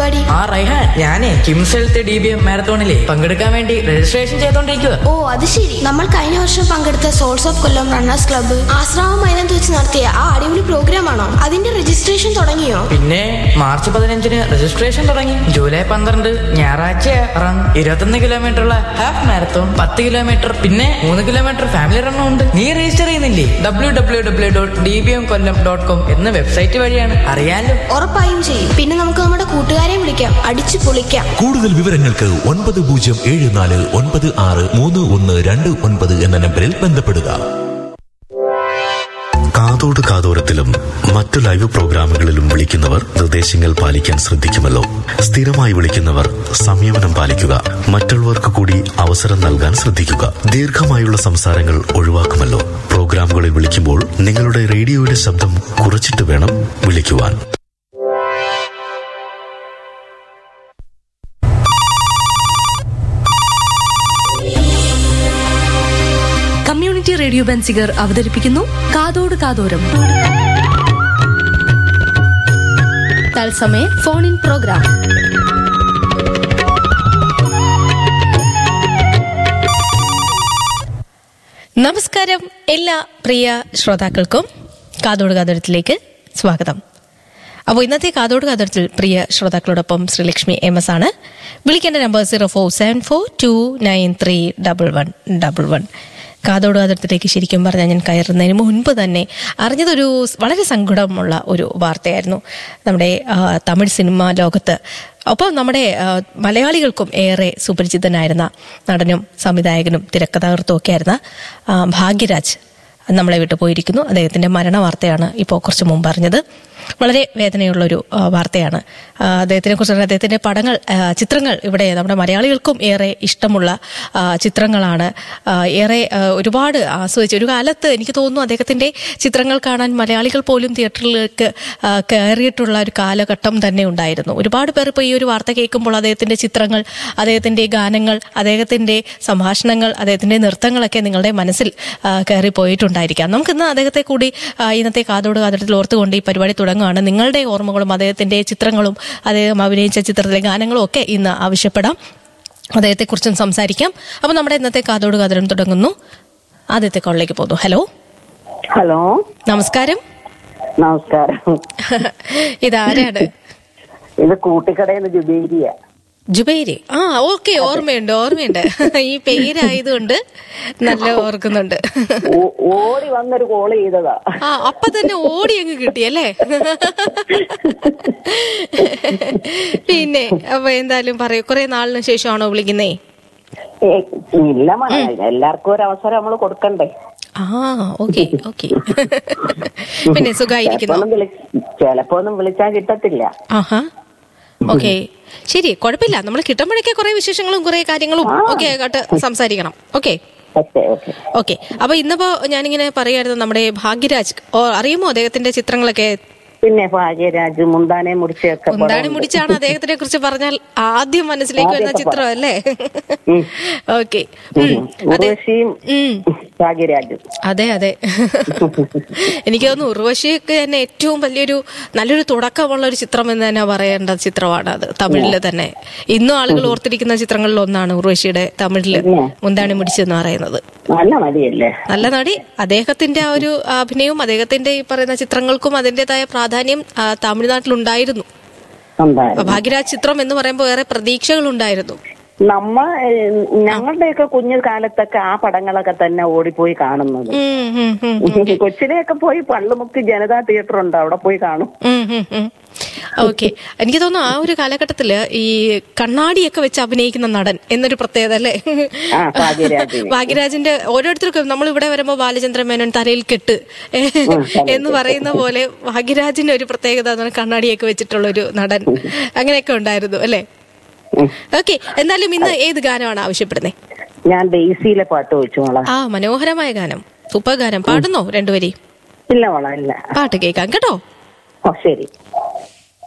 പരിപാടി ആ റൈഹാൻ ഞാനേ KIMS health D B M മാരത്തോണിലെ പങ്കെടുക്കാൻ വേണ്ടി രജിസ്ട്രേഷൻ ചെയ്തോണ്ടിരിക്കുക ഓ അത് ശരി നമ്മൾ കഴിഞ്ഞ വർഷം പങ്കെടുത്ത souls of Kollam runners club Asramam മൈതാനത്ത് വെച്ച് നടത്തിയ ആ അടിപൊളി പ്രോഗ്രാം ആണോ അതിന്റെ രജിസ്ട്രേഷൻ തുടങ്ങിയോ പിന്നെ മാർച്ച് പതിനഞ്ചിന് രജിസ്ട്രേഷൻ തുടങ്ങി ജൂലൈ പന്ത്രണ്ട് ഞായറാഴ്ച റൺ ഇരുപത്തൊന്ന് കിലോമീറ്റർ ഉള്ള ഹാഫ് മാരത്തോൺ പത്ത് കിലോമീറ്റർ പിന്നെ മൂന്ന് കിലോമീറ്റർ ഫാമിലി റണ്ണും ഉണ്ട് നീ രജിസ്റ്റർ ചെയ്യുന്നില്ലേ W W W dot D B M Kollam dot com എന്ന വെബ്സൈറ്റ് വഴിയാണ് അറിയാലോ ഉറപ്പായും ചെയ്യും പിന്നെ നമുക്ക് നമ്മുടെ കൂട്ടുകാരെ വിളിക്കാം അടിച്ചു പൊളിക്കാം കൂടുതൽ വിവരങ്ങൾക്ക് ഒൻപത് പൂജ്യം ഏഴ് നാല് ഒൻപത് ആറ് മൂന്ന് ഒന്ന് രണ്ട് ഒൻപത് എന്ന നമ്പറിൽ ബന്ധപ്പെടുക കാതോട് കാതോരത്തിലും മറ്റു ലൈവ് പ്രോഗ്രാമുകളിലും വിളിക്കുന്നവർ നിർദ്ദേശങ്ങൾ പാലിക്കാൻ ശ്രദ്ധിക്കുമല്ലോ സ്ഥിരമായി വിളിക്കുന്നവർ സംയമനം പാലിക്കുക മറ്റുള്ളവർക്ക് കൂടി അവസരം നൽകാൻ ശ്രദ്ധിക്കുക ദീർഘമായുള്ള സംസാരങ്ങൾ ഒഴിവാക്കുമല്ലോ പ്രോഗ്രാമുകളിൽ വിളിക്കുമ്പോൾ നിങ്ങളുടെ റേഡിയോയുടെ ശബ്ദം കുറച്ചിട്ട് വേണം വിളിക്കുവാൻ കമ്മ്യൂണിറ്റി റേഡിയോ ബൻസിഗർ അവതരിപ്പിക്കുന്നു കാതോട് കാതോരം തത്സമയ ഫോൺ ഇൻ പ്രോഗ്രാം നമസ്കാരം എല്ലാ പ്രിയ ശ്രോതാക്കൾക്കും കാതോട് കാതോരത്തിലേക്ക് സ്വാഗതം അപ്പോൾ ഇന്നത്തെ കാതോട് കാതോരത്തിൽ പ്രിയ ശ്രോതാക്കളോടൊപ്പം ശ്രീലക്ഷ്മി എം എസ് ആണ് വിളിക്കേണ്ട number zero four seven four two nine three double one double one കാതോട് കാതോരത്തിലേക്ക് ശരിക്കും പറഞ്ഞാൽ ഞാൻ കയറുന്നതിന് മുൻപ് തന്നെ അറിഞ്ഞതൊരു വളരെ സങ്കടമുള്ള ഒരു വാർത്തയായിരുന്നു നമ്മുടെ ആ, തമിഴ് സിനിമാ ലോകത്ത് ഒപ്പം നമ്മുടെ ആ, മലയാളികൾക്കും ഏറെ സുപരിചിതനായിരുന്ന നടനും സംവിധായകനും തിരക്കഥാകൃത്തും ഒക്കെ ആയിരുന്ന ആ, ഭാഗ്യരാജ് നമ്മളെ വിട്ടു പോയിരിക്കുന്നു അദ്ദേഹത്തിന്റെ മരണ വാർത്തയാണ് ഇപ്പോൾ കുറച്ച് മുമ്പ് അറിഞ്ഞത് വളരെ വേദനയുള്ളൊരു ആ, വാർത്തയാണ് ആ, അദ്ദേഹത്തിനെ കുറിച്ച് അദ്ദേഹത്തിന്റെ പടങ്ങൾ ആ, ചിത്രങ്ങൾ ഇവിടെ നമ്മുടെ മലയാളികൾക്കും ഏറെ ഇഷ്ടമുള്ള ആ, ചിത്രങ്ങളാണ് ആ, ഏറെ ആ, ഒരുപാട് ആസ്വദിച്ചു ഒരു കാലത്ത് എനിക്ക് തോന്നുന്നു അദ്ദേഹത്തിന്റെ ചിത്രങ്ങൾ കാണാൻ മലയാളികൾ പോലും തിയേറ്ററിലേക്ക് ആ, കയറിയിട്ടുള്ള ഒരു കാലഘട്ടം തന്നെ ഉണ്ടായിരുന്നു ഒരുപാട് പേർ ഇപ്പോൾ ഈ ഒരു വാർത്ത കേൾക്കുമ്പോൾ അദ്ദേഹത്തിന്റെ ചിത്രങ്ങൾ അദ്ദേഹത്തിന്റെ ഗാനങ്ങൾ അദ്ദേഹത്തിന്റെ സംഭാഷണങ്ങൾ അദ്ദേഹത്തിന്റെ നൃത്തങ്ങളൊക്കെ നിങ്ങളുടെ മനസ്സിൽ ആ, കയറി പോയിട്ടുണ്ടായിരിക്കാം നമുക്കിന്ന് അദ്ദേഹത്തെ കൂടി ആ, ഇന്നത്തെ കാതോട് കാതടത്തിൽ ഓർത്തുകൊണ്ട് ഈ പരിപാടി തുടങ്ങുകയാണ് നിങ്ങളുടെ ഓർമ്മകളും അദ്ദേഹത്തിന്റെ ചിത്രങ്ങളും അദ്ദേഹം അഭിനയിച്ച ചിത്രത്തിലെ ഗാനങ്ങളും ഒക്കെ ഇന്ന് ആവശ്യപ്പെടാം അദ്ദേഹത്തെക്കുറിച്ചും സംസാരിക്കാം അപ്പോൾ നമ്മുടെ ഇന്നത്തെ കാതോട് കാതരം തുടങ്ങുന്നു ആദ്യത്തെ കോളിലേക്ക് പോകുന്നു ഹലോ ഹലോ നമസ്കാരം നമസ്കാരം ഇതാരാണ് ഇത് കൂട്ടിക്കടയിൽ നിന്ന് ജുബേരിയ ജുബൈരി ആ ഓക്കെ ഓർമ്മയുണ്ട് ഓർമ്മയുണ്ട് ഈ പേരായതുകൊണ്ട് നല്ല ഓർക്കുന്നുണ്ട് ഓ- ഓടി വന്നൊരു കോള് ചെയ്തതാ ആ അപ്പൊ തന്നെ ഓടി അങ്ങ് കിട്ടിയല്ലേ പിന്നെ അപ്പൊ എന്തായാലും പറയൂ കുറെ നാളിന് ശേഷമാണോ വിളിക്കുന്നേ ഏ, ഇല്ല മോനെ എല്ലാവർക്കും ഒരു അവസരം നമ്മൾ കൊടുക്കണ്ടേ ആ ഓക്കെ ഓക്കെ പിന്നെ സുഖായിരിക്കുന്നു ചിലപ്പോ വിളി ചിലപ്പോ ഒന്നും വിളിച്ചാൽ കിട്ടത്തില്ല ആഹാ ഓക്കെ ശരി കുഴപ്പമില്ല നമ്മൾ കിട്ടുമ്പോഴൊക്കെ കുറെ വിശേഷങ്ങളും കുറെ കാര്യങ്ങളും ഒക്കെ ആയിട്ട് സംസാരിക്കണം ഓക്കെ ഓക്കെ ഓക്കെ ഓക്കെ അപ്പൊ ഇന്നിപ്പോ ഞാനിങ്ങനെ പറയായിരുന്നു നമ്മുടെ ഭാഗ്യരാജ് ഓ, അറിയുമോ അദ്ദേഹത്തിന്റെ ചിത്രങ്ങളൊക്കെ പിന്നെ ഭാഗ്യരാജ് മുന്താനെ മുടിച്ചൊക്കെ മുന്താണി മുടിച്ചാണ് അദ്ദേഹത്തിനെ കുറിച്ച് പറഞ്ഞാൽ ആദ്യം മനസ്സിലേക്ക് വരുന്ന ചിത്രം അല്ലേ ഓക്കെ അതെ ഉർവശിയും ഉം. ഭാഗ്യരാജും അതെ അതെ എനിക്ക് തോന്നുന്നു ഉർവശിക്ക് തന്നെ ഏറ്റവും വലിയൊരു നല്ലൊരു തുടക്കമുള്ള ഒരു ചിത്രം എന്ന് തന്നെ പറയേണ്ട ചിത്രമാണ് അത് തമിഴില് തന്നെ ഇന്നും ആളുകൾ ഓർത്തിരിക്കുന്ന ചിത്രങ്ങളിൽ ഒന്നാണ് ഉർവശിയുടെ തമിഴില് മുന്താണി മുടിച്ചെന്ന് പറയുന്നത് നല്ല നടിയല്ലേ നല്ല നടി അദ്ദേഹത്തിന്റെ ആ ഒരു അഭിനയവും അദ്ദേഹത്തിന്റെ ഈ പറയുന്ന ചിത്രങ്ങൾക്കും അതിന്റേതായ പ്രാധാന്യം ആ, തമിഴ്നാട്ടിലുണ്ടായിരുന്നു ഉണ്ടായിരുന്നു ഭാഗ്യരാജ് ചിത്രം എന്ന് പറയുമ്പോൾ ഏറെ പ്രതീക്ഷകൾ ഉണ്ടായിരുന്നു നമ്മ ഏ, ഞങ്ങളുടെയൊക്കെ കുഞ്ഞു കാലത്തൊക്കെ ആ പടങ്ങളൊക്കെ തന്നെ ഓടിപ്പോയി കാണുന്നത് ഉം, ഉം, ഉം, കൊച്ചിനെയൊക്കെ പോയി പള്ളുമുക്ക് ജനതാ തിയേറ്റർ ഉണ്ട് അവിടെ പോയി കാണും ഉം, ഉം, ഉം. ഓക്കെ എനിക്ക് തോന്നുന്നു ആ ഒരു കാലഘട്ടത്തില് ഈ കണ്ണാടിയൊക്കെ വെച്ച് അഭിനയിക്കുന്ന നടൻ എന്നൊരു പ്രത്യേകത അല്ലേ ആ ഭാഗ്യരാജ് ഭാഗ്യരാജിന്റെ ഓരോരുത്തർക്കും നമ്മൾ ഇവിടെ വരുമ്പോ ബാലചന്ദ്രൻ മേനോൻ തലയിൽ കെട്ട് എന്ന് പറയുന്ന പോലെ ഭാഗ്യരാജിന്റെ ഒരു പ്രത്യേകത എന്ന് പറഞ്ഞാൽ കണ്ണാടിയൊക്കെ വെച്ചിട്ടുള്ള ഒരു നടൻ അങ്ങനെയൊക്കെ ഉണ്ടായിരുന്നു അല്ലേ ഓക്കെ എന്തായാലും ഇന്ന് ഏത് ഗാനമാണ് ആവശ്യപ്പെടുന്നത് ഞാൻ ഡെയ്സിയിലെ പാട്ട് വെച്ചു മോളെ ആ മനോഹരമായ ഗാനം സൂപ്പർ ഗാനം പാടുന്നോ രണ്ടുപേരെയും ഇല്ല മോളെ ഇല്ല പാട്ട് കേൾക്കാം കേട്ടോ ഓ ശരി